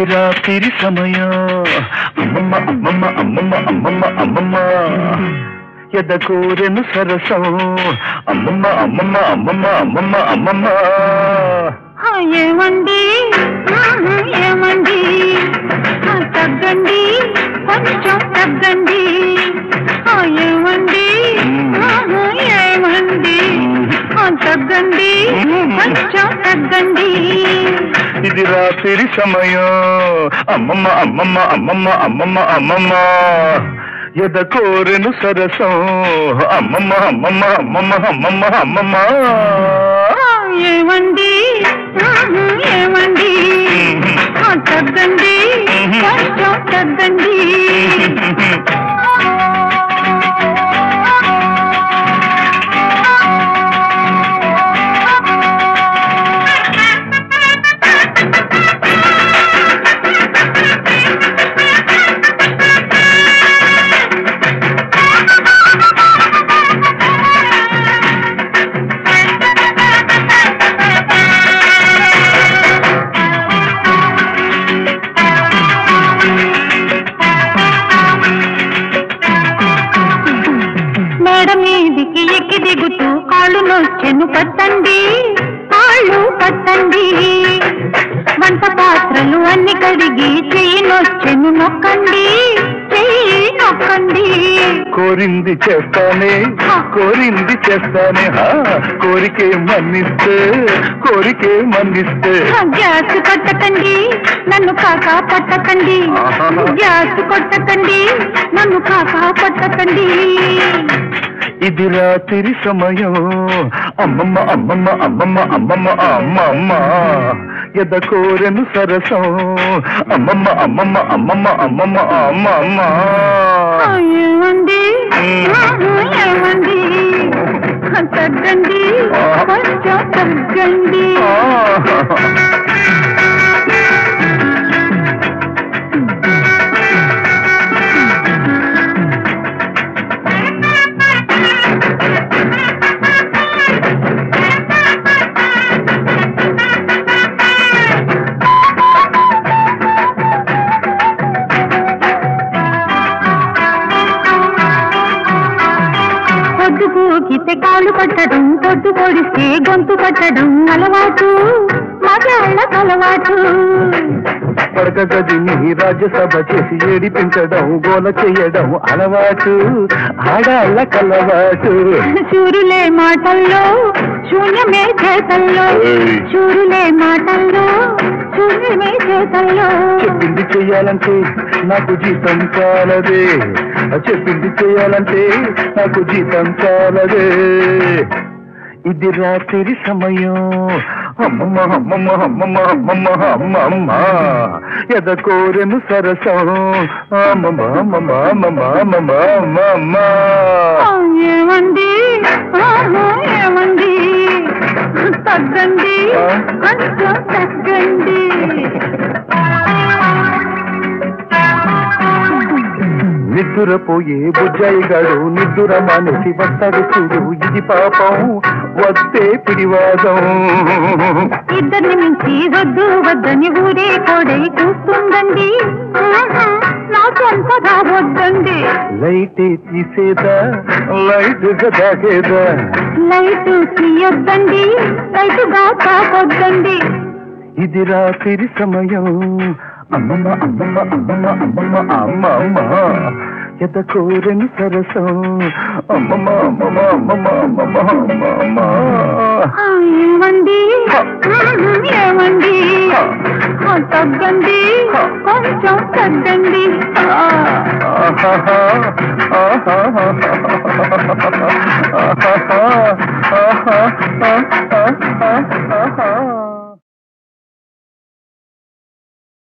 ఇది రాత్రి సమయం అమ్మమ్మ అమ్మమ్మ అమ్మమ్మ అమ్మమ్మ అమ్మమ్మ ఎద కోరెను సరసం అమ్మమ్మ అమ్మమ్మ అమ్మమ్మ అమ్మమ్మ అమ్మమ్మ ఆ, ఏమండి ఆహా, ఏమండి ఆ, తగ్గండి కొంచెం తగ్గండి ఆ, ఏమండి ఆహా, ఏమండి ఆ, తగ్గండి కొంచెం తగ్గండి ఇది రాత్రి సమయం అమ్మమ్మ అమ్మమ్మ అమ్మమ్మ అమ్మమ్మ అమ్మమ్మ ఎద కోరెను సరసం అమ్మమ్మ అమ్మమ్మ అమ్మమ్మ అమ్మమ్మ అమ్మమ్మ ఆ, ఏమండి ఆహా, ఏమండి ఆ, తగ్గండి కొంచెం తగ్గండి మేడ మీదికి ఎక్కి దిగుతూ కాళ్ళు నొచ్చెను పట్టండి కాళ్ళు పట్టండి వంట పాత్రలు అన్ని కడిగి చెయ్యి నొచ్చెను నొక్కండి చెయ్యి నొక్కండి కోరింది చేస్తానే కోరింది చేస్తానే హా కోరికే మన్నిస్తే కోరికే మన్నిస్తే గ్యాస్ కొట్టకండి నన్ను కాక పట్టకండి ఆహాహా. గ్యాస్ కొట్టకండి నన్ను కాక పట్టకండి ఇది రాత్రి సమయం అమ్మమ్మ అమ్మమ్మ అమ్మమ్మ అమ్మమ్మ అమ్మ అమ్మ ఎద కోరెను సరసం అమ్మమ్మ అమ్మమ్మ అమ్మమ్మ అమ్మమ్మ అమ్మ అమ్మ ఆ, ఏమండి ఆహా, ఏమండి తగ్గండి కొంచెం తగ్గండి పొద్దు పూకితే కాళ్ళు పట్టడం పొద్దు పొడిస్తే గొంతు పట్టడం అలవాటు మగాళ్ళ అలవాటు పడక గదిని రాజ్యసభ చేసి ఏడిపించడం గోల చేయడం అలవాటు ఆడాళ్ళ కలవాటు చూరులే మాటల్లో శూన్యమే చేతల్లో ఏయ్. చూరులే మాటల్లో శూన్యమే చేతల్లో చెప్పింది చెయ్యాలంటే నాకు జీతం చాలదే చెప్పింది చెయ్యాలంటే నాకు జీతం చాలదే ఇది రాత్రి సమయం అమ్మమ్మ అమ్మమ్మ అమ్మమ్మ అమ్మమ్మ అమ్మ అమ్మ ఎద కోరెను సరసం అమ్మమ్మ అమ్మమ్మ అమ్మమ్మ అమ్మమ్మ అమ్మ అమ్మ ఆ, ఏమండి ఆహా, ఏమండి తగ్గండి కొంచెం తగ్గండి నిద్దురపోయే బుజ్జాయిగాడు నిద్దుర మానేసి వస్తాడు చూడు ఇది పాపం వస్తే పిడివాదం ఇద్దరిని మించి వద్దు వద్దని ఊరే కోడై చూస్తుందండి ఆహా, నాకు అంతగా వద్దండి లైట్ తీసేదా లైట్ దాగేదా లైట్ తీయొద్దండి లైటుగా తాకొద్దండి ఇది రాత్రి సమయం అమ్మమ్మ అమ్మమ్మ అమ్మమ్మ అమ్మమ్మ అమ్మ అమ్మ ఎద కోరని సరసం అమ్మమ్మ అమ్మమ్మ అమ్మమ్మ అమ్మమ్మ అమ్మ అమ్మ ఆ, ఏమండి ఆహా, ఏమండి ఆ, తగ్గండి కొంచెం తగ్గండి ఆ. ఆహాహా, ఆహాహా, ఆహాహా, ఆహాహా, ఆహాహా, ఆహాహా.